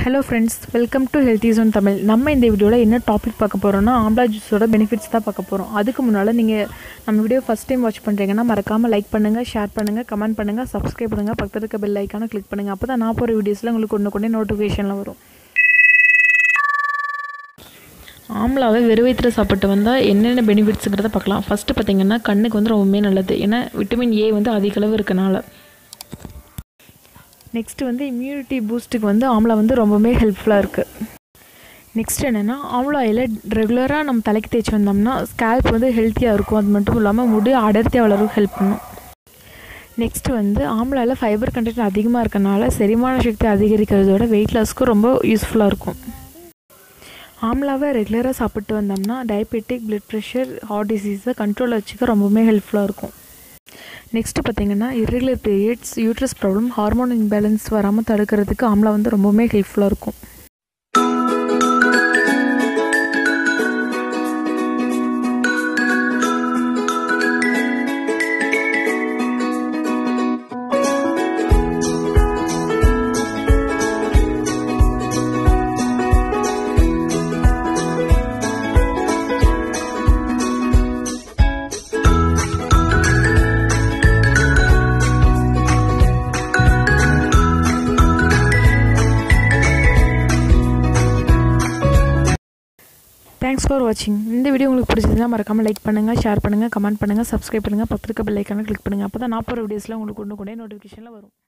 hello friends welcome to healthy zone Tamil நம்ம இந்த வீடியோவில் என்ன டாபிக் பார்க்க போகிறோம்னா ஆம்லா ஜூஸோட பெனிஃபிட்ஸ் தான் பார்க்க போகிறோம் அதுக்கு முன்னால் நீங்கள் நம்ம வீடியோ ஃபஸ்ட் டைம் வாட்ச் பண்ணுறீங்கன்னா மறக்காமல் லைக் பண்ணுங்கள் ஷேர் பண்ணுங்கள் கமெண்ட் பண்ணுங்கள் சப்ஸ்கிரைப் பண்ணுங்கள் பக்கத்தில் இருக்க பெல் ஐக்கான கிளிக் பண்ணுங்கள் அப்போ தான் நான் போகிற வீடியோஸில் உங்களுக்கு ஒன்று கொண்டே நோட்டிஃபிகேஷனில் வரும் ஆம்லாவை வெறும் வயிற்றில் சாப்பிட்டு வந்தால் என்னென்ன பெனிஃபிட்ஸுங்கிறத பார்க்கலாம் ஃபஸ்ட்டு பார்த்தீங்கன்னா கண்ணுக்கு வந்து ரொம்பவே நல்லது ஏன்னா விட்டமின் ஏ வந்து அதிக அளவு இருக்கனால நெக்ஸ்ட்டு வந்து இம்யூனிட்டி பூஸ்ட்டுக்கு வந்து ஆம்லா வந்து ரொம்பவே ஹெல்ப்ஃபுல்லாக இருக்குது நெக்ஸ்ட் என்னென்னா ஆம்லா ஆயிலை ரெகுலராக நம்ம தலைக்கு தேய்ச்சி வந்தோம்னா ஸ்கேல்ப் வந்து ஹெல்த்தியாக இருக்கும் அது மட்டும் இல்லாமல் முடி அடர்த்தியாக வளர ஹெல்ப் பண்ணும் நெக்ஸ்ட்டு வந்து ஆம்லாவில் ஃபைபர் கண்டென்ட் அதிகமாக இருக்கனால செரிமான சக்தி அதிகரிக்கிறதோட வெயிட் லாஸ்க்கு ரொம்ப யூஸ்ஃபுல்லாக இருக்கும் ஆம்லாவை ரெகுலராக சாப்பிட்டு வந்தோம்னா டயபெட்டிக் பிளட் ப்ரெஷர் ஹார்ட் டிசீஸை கண்ட்ரோலில் வச்சுக்க ரொம்பவுமே ஹெல்ப்ஃபுல்லாக இருக்கும் நெக்ஸ்ட்டு பார்த்தீங்கன்னா irregular periods uterus problem hormone imbalance வராமல் தடுக்கிறதுக்கு ஆம்லா வந்து ரொம்பவுமே ஹெல்ப்ஃபுல்லாக இருக்கும் தேங்க்ஸ் ஃபார் வாட்சிங் இந்த வீடியோ உங்களுக்கு பிடிச்சதுன்னா மறக்காமல் லைக் பண்ணுங்கள் ஷேர் பண்ணுங்கள் கமெண்ட் பண்ணுங்கள் சப்ஸ்கிரைப் பண்ணுங்கள் பத்திரிக்கை பெல் ஐக்கான கிளிக் பண்ணுங்கள் அப்போ தான் நான் போகிற வீடியோஸில் உங்களுக்கு ஒன்று கொண்டே நோட்டிஃபிகேஷனில் வரும்